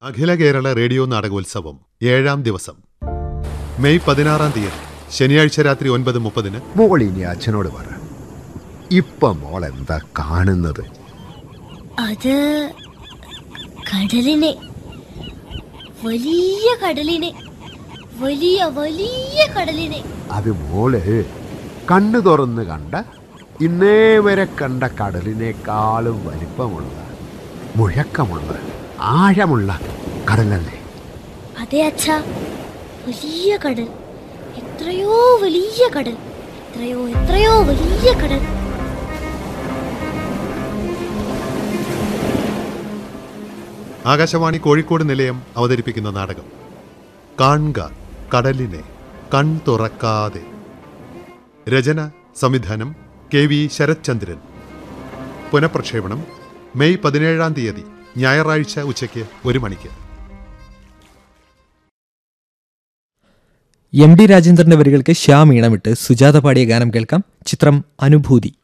അഖില Kerala radio നാടകോത്സവം ഏഴാം ദിവസം May പതിനാറാം തീയതി ശനിയാഴ്ച രാത്രി ഒൻപത് മുപ്പതിന് മോൾ ഇനി അച്ഛനോട് പറ ഇപ്പൊ മോൾ എന്താ കാണുന്നത് അത് കടലിനെ വലിയ കടലിനെ വലിയ വലിയ കടലിനെ അത് മോള് കണ്ണു തുറന്ന് കണ്ട ഇന്നേ വരെ കണ്ട കടലിനേക്കാളും വലിപ്പമുള്ള മുഴക്കമുള്ള ആഴമുള്ള കടലല്ലേ അതെ അച്ഛാ വലിയ കടൽ എത്രയോ വലിയ കടൽ എത്രയോ എത്രയോ വലിയ കടൽ ആകാശവാണി കോഴിക്കോട് നിലയം അവതരിപ്പിക്കുന്ന നാടകം കാൺക കടലിനെ കൺ തുറക്കാതെ രചന സംവിധാനം കെ വി ശരത്ചന്ദ്രൻ പുനഃപ്രക്ഷേപണം മെയ് പതിനേഴാം തീയതി ഞായറാഴ്ച ഉച്ചയ്ക്ക് ഒരു മണിക്ക് എം ഡി രാജേന്ദ്രന്റെ വരികൾക്ക് ശ്യാം ഈണമിട്ട് സുജാത പാടിയ ഗാനം കേൾക്കാം ചിത്രം അനുഭൂതി